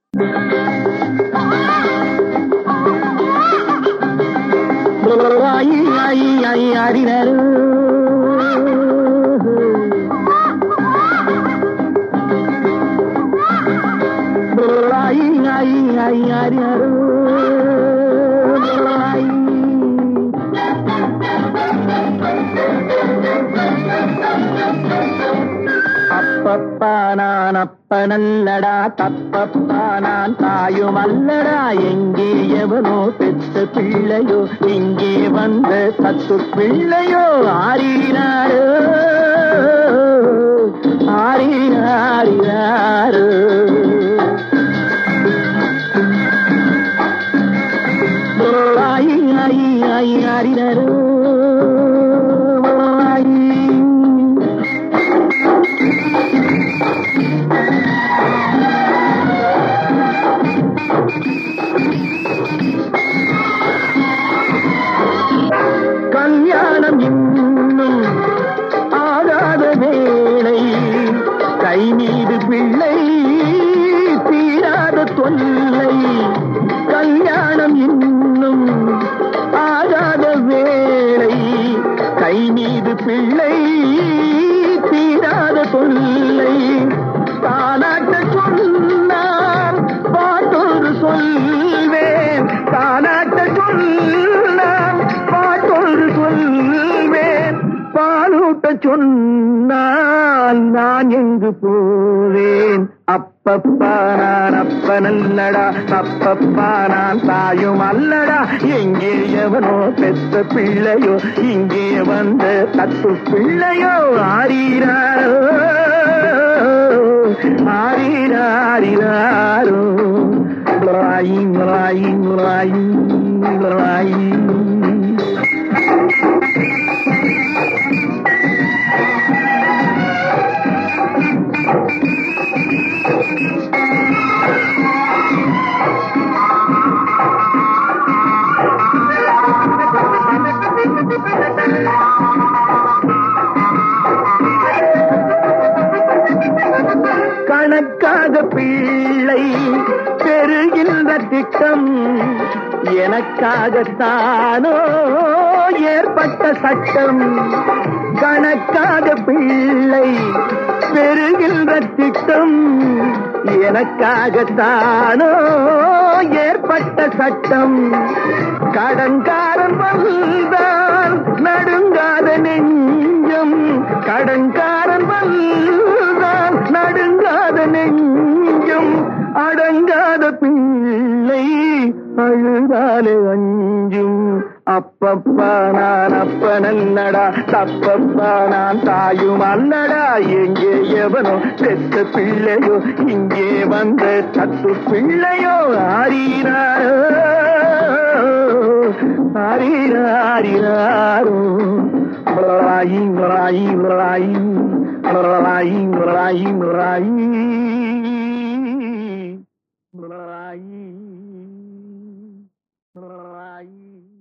ஆயி ஆயி ஆயி ஆடினாரு ஆயி ஆயி ஆயி ஆடினாரு ஆயி அப்பப்பா நான் அப்பனல்லடா தப்பப்பா நான் தாயும் அல்லடா எங்கே எவனோ பெற்ற பிள்ளையோ இங்கே வந்த தத்து பிள்ளையோ ஆறினாரோ ஆறினாரினாரோ ஆயி ஆயி ஆயி ஆறினாரோ ஆயி கல்யாணம் இன்னும் ஆகாத வேளை கை மீது பிள்ளை தீராத தொல்லை கல்யாணம் இன்னும் ஆகாத வேளை கை மீது பிள்ளை தீராத தொல்லை தானாட்ட சொன்னார் பாட்டொரு சொல்வேன் தானாட்ட சொன்னார் பாட்டொரு சொல்வேன் பாலூட்ட சொன்னால் நான் எங்கு போவேன் அப்பப்பா நான் அப்பனல்லடா அப்பப்பா நான் தாயும் அல்லடா எங்கே எவனோ பெற்ற பிள்ளையோ இங்கே வந்த தத்து பிள்ளையோ ஆறீராரோ ஆறீராரிராரோ ராயி ராயி ராயி ராயி கணக்காக பிள்ளை பெறுகின்ற திட்டம் எனக்காகத்தானோ ஏற்பட்ட சட்டம் கணக்காக பிள்ளை பெறுகின்ற திட்டம் எனக்காகத்தானோ ஏற்பட்ட சட்டம் கடன்காரன் வந்தால் நடுங்காத நெஞ்சம் கடன்காரன் வந்தால் நடுங்காத நெஞ்சம் அடங்காத பிள்ளை அழுதாலே அஞ்சும் அப்பப்பா நான் அப்பனல்லடா தப்பப்பா நான் தாயும் அல்லடா எங்கே எவனோ பெற்ற பிள்ளையோ இங்கே வந்த தத்து பிள்ளையோ ஆறீராரோ ஆறீராரிராரோ ராயி ராயி ராயி ராயி ராயி ராயி ராயி ராயி